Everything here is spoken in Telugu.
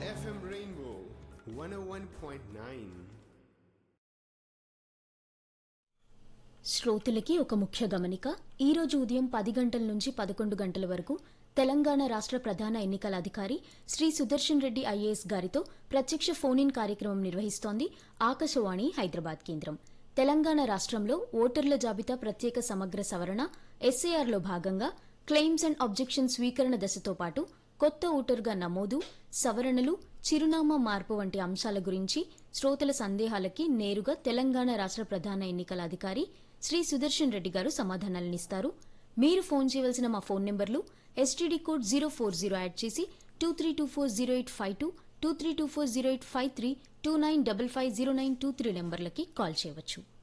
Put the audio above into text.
FM Rainbow 101.9. శ్రోతలకి ఒక ముఖ్య గమనిక ఈ రోజు ఉదయం పది గంటల నుంచి పదకొండు గంటల వరకు తెలంగాణ రాష్ట్ర ప్రధాన ఎన్నికల అధికారి శ్రీ సుదర్శన్ రెడ్డి ఐఏఎస్ గారితో ప్రత్యక్ష ఫోన్ ఇన్ కార్యక్రమం నిర్వహిస్తోంది ఆకాశవాణి హైదరాబాద్ కేంద్రం తెలంగాణ రాష్ట్రంలో ఓటర్ల జాబితా ప్రత్యేక సమగ్ర సవరణ ఎస్ఏఆర్లో భాగంగా క్లెయిమ్స్ అండ్ అబ్జెక్షన్ స్వీకరణ దశతో పాటు కొత్త ఓటరుగా నమోదు సవరణలు చిరునామా మార్పు వంటి అంశాల గురించి శ్రోతల సందేహాలకి నేరుగా తెలంగాణ రాష్ట్ర ప్రధాన ఎన్నికల అధికారి శ్రీ సుదర్శన్ రెడ్డి గారు సమాధానాలనిస్తారు మీరు ఫోన్ చేయవలసిన మా ఫోన్ నెంబర్లు STD code zero four zero add చేసి two three two four zero eight five two two three two four zero eight five three two nine double five zero nine two three నెంబర్లకి కాల్ చేయవచ్చు